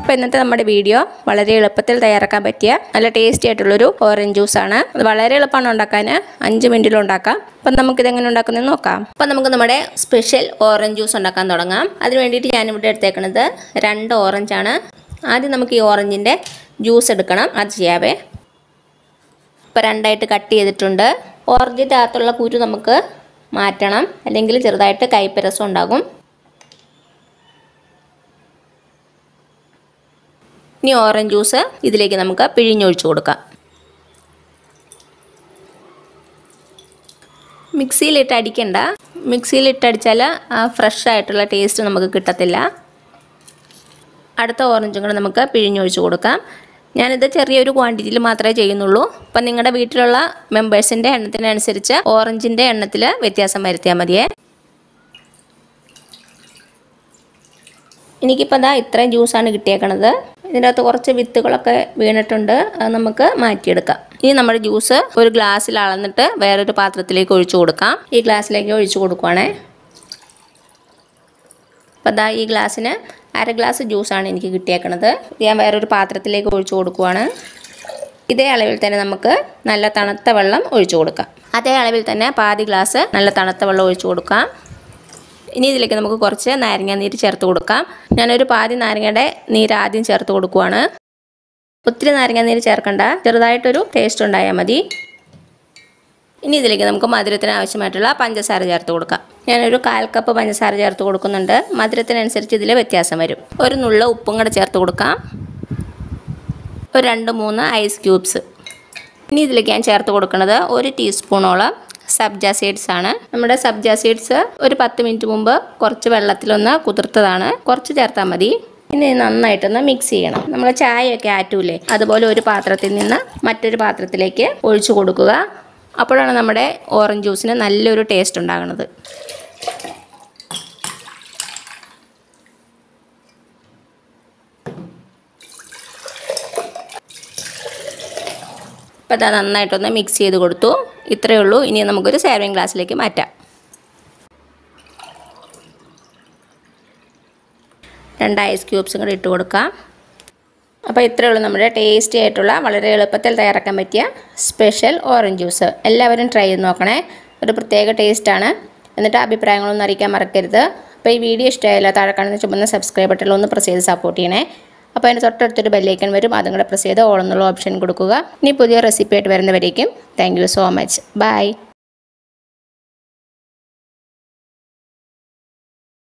അപ്പോൾ ഇന്നത്തെ നമ്മുടെ വീഡിയോ വളരെ എളുപ്പത്തിൽ തയ്യാറാക്കാൻ പറ്റിയ നല്ല ടേസ്റ്റി ആയിട്ടുള്ളൊരു ഓറഞ്ച് ജ്യൂസാണ് അത് വളരെ എളുപ്പമാണ് ഉണ്ടാക്കാൻ അഞ്ച് മിനിറ്റിൽ ഉണ്ടാക്കാം അപ്പം നമുക്കിത് എങ്ങനെ ഉണ്ടാക്കുന്നത് നോക്കാം അപ്പം നമുക്ക് നമ്മുടെ സ്പെഷ്യൽ ഓറഞ്ച് ജ്യൂസ് ഉണ്ടാക്കാൻ തുടങ്ങാം അതിന് വേണ്ടിയിട്ട് ഞാനിവിടെ എടുത്തേക്കുന്നത് രണ്ട് ഓറഞ്ചാണ് ആദ്യം നമുക്ക് ഈ ഓറഞ്ചിൻ്റെ ജ്യൂസ് എടുക്കണം അത് ചെയ്യാവേ ഇപ്പോൾ രണ്ടായിട്ട് കട്ട് ചെയ്തിട്ടുണ്ട് ഓറഞ്ചിൻ്റെ അകത്തുള്ള കുരു നമുക്ക് മാറ്റണം അല്ലെങ്കിൽ ചെറുതായിട്ട് കയ്പരസം ഉണ്ടാകും ഇനി ഓറഞ്ച് ജ്യൂസ് ഇതിലേക്ക് നമുക്ക് പിഴിഞ്ഞൊഴിച്ചു കൊടുക്കാം മിക്സിയിലിട്ട് അടിക്കണ്ട മിക്സിയിലിട്ട് അടിച്ചാൽ ആ ഫ്രഷ് ആയിട്ടുള്ള ടേസ്റ്റ് നമുക്ക് കിട്ടത്തില്ല അടുത്ത ഓറഞ്ചും കൂടെ നമുക്ക് പിഴിഞ്ഞൊഴിച്ച് കൊടുക്കാം ഞാനിത് ചെറിയൊരു ക്വാണ്ടിറ്റിയിൽ മാത്രമേ ചെയ്യുന്നുള്ളൂ അപ്പം നിങ്ങളുടെ വീട്ടിലുള്ള മെമ്പേഴ്സിൻ്റെ എണ്ണത്തിനനുസരിച്ച് ഓറഞ്ചിൻ്റെ എണ്ണത്തിൽ വ്യത്യാസം വരുത്തിയാൽ മതിയേ എനിക്കിപ്പോൾ ദാ ഇത്രയും ജ്യൂസാണ് കിട്ടിയേക്കണത് ഇതിൻ്റെ അകത്ത് കുറച്ച് വിത്തുകളൊക്കെ വീണിട്ടുണ്ട് അത് നമുക്ക് മാറ്റിയെടുക്കാം ഇനി നമ്മുടെ ജ്യൂസ് ഒരു ഗ്ലാസ്സിൽ അളന്നിട്ട് വേറൊരു പാത്രത്തിലേക്ക് ഒഴിച്ചു കൊടുക്കാം ഈ ഗ്ലാസ്സിലേക്ക് ഒഴിച്ചു കൊടുക്കുവാണേ അപ്പോൾ ദാ ഈ ഗ്ലാസ്സിന് അര ഗ്ലാസ് ജ്യൂസാണ് എനിക്ക് കിട്ടിയേക്കണത് ഞാൻ വേറൊരു പാത്രത്തിലേക്ക് ഒഴിച്ചു കൊടുക്കുവാണ് ഇതേ അളവിൽ തന്നെ നമുക്ക് നല്ല തണുത്ത വെള്ളം ഒഴിച്ചു കൊടുക്കാം അതേ അളവിൽ തന്നെ പാതി ഗ്ലാസ് നല്ല തണുത്ത വെള്ളം ഒഴിച്ചു കൊടുക്കാം ഇനി ഇതിലേക്ക് നമുക്ക് കുറച്ച് നാരങ്ങ നീര് ചേർത്ത് കൊടുക്കാം ഞാനൊരു പാതി നാരങ്ങയുടെ നീര് ആദ്യം ചേർത്ത് കൊടുക്കുവാണ് ഒത്തിരി നാരങ്ങ നീര് ചേർക്കണ്ട ചെറുതായിട്ടൊരു ടേസ്റ്റ് ഉണ്ടായാൽ മതി ഇനി ഇതിലേക്ക് നമുക്ക് മധുരത്തിന് ആവശ്യമായിട്ടുള്ള പഞ്ചസാര ചേർത്ത് കൊടുക്കാം ഞാനൊരു കാൽ കപ്പ് പഞ്ചസാര ചേർത്ത് കൊടുക്കുന്നുണ്ട് മധുരത്തിനനുസരിച്ച് ഇതിൽ വ്യത്യാസം വരും ഒരു നുള്ള ഉപ്പും കൂടെ ചേർത്ത് കൊടുക്കാം ഒരു രണ്ട് മൂന്ന് ഐസ് ക്യൂബ്സ് ഇനി ഇതിലേക്ക് ഞാൻ ചേർത്ത് കൊടുക്കുന്നത് ഒരു ടീസ്പൂണോളം സബ്ജ സീഡ്സ് ആണ് നമ്മുടെ സബ്ജ സീഡ്സ് ഒരു പത്ത് മിനിറ്റ് മുമ്പ് കുറച്ച് വെള്ളത്തിലൊന്ന് കുതിർത്തതാണ് കുറച്ച് ചേർത്താൽ മതി ഇനി നന്നായിട്ടൊന്ന് മിക്സ് ചെയ്യണം നമ്മൾ ചായയൊക്കെ ആറ്റൂലേ അതുപോലെ ഒരു പാത്രത്തിൽ നിന്ന് മറ്റൊരു പാത്രത്തിലേക്ക് ഒഴിച്ചു കൊടുക്കുക അപ്പോഴാണ് നമ്മുടെ ഓറഞ്ച് ജ്യൂസിന് നല്ലൊരു ടേസ്റ്റ് ഉണ്ടാകുന്നത് അപ്പോൾ അത് നന്നായിട്ടൊന്ന് മിക്സ് ചെയ്ത് കൊടുത്തു ഇത്രയേ ഉള്ളൂ ഇനി നമുക്കൊരു സെർവിങ് ഗ്ലാസ്സിലേക്ക് മാറ്റാം രണ്ട് ഐസ് ക്യൂബ്സും കൂടി ഇട്ട് കൊടുക്കാം അപ്പോൾ ഇത്രയേ ഉള്ളൂ നമ്മുടെ ടേസ്റ്റി ആയിട്ടുള്ള വളരെ എളുപ്പത്തിൽ തയ്യാറാക്കാൻ പറ്റിയ സ്പെഷ്യൽ ഓറഞ്ച് ജ്യൂസ് എല്ലാവരും ട്രൈ ചെയ്ത് നോക്കണേ ഒരു പ്രത്യേക ടേസ്റ്റാണ് എന്നിട്ട് അഭിപ്രായങ്ങളൊന്നും അറിയിക്കാൻ മറക്കരുത് അപ്പോൾ ഈ വീഡിയോ ഇഷ്ടമായല്ലോ താഴെ കാണുന്ന ചുമന്ന സബ്സ്ക്രൈബ് ബട്ടണിൽ ഒന്ന് പ്രസ് ചെയ്ത് സപ്പോർട്ട് ചെയ്യണേ അപ്പോൾ അതിന് തൊട്ടടുത്തൊരു ബെല്ലൈക്കൺ വരും അതും കൂടെ പ്രസ് ചെയ്ത് ഓൾ എന്നുള്ള ഓപ്ഷൻ കൊടുക്കുക ഇനി പുതിയ റെസിപ്പി ആയിട്ട് വരുന്നവരേക്കും thank you so much by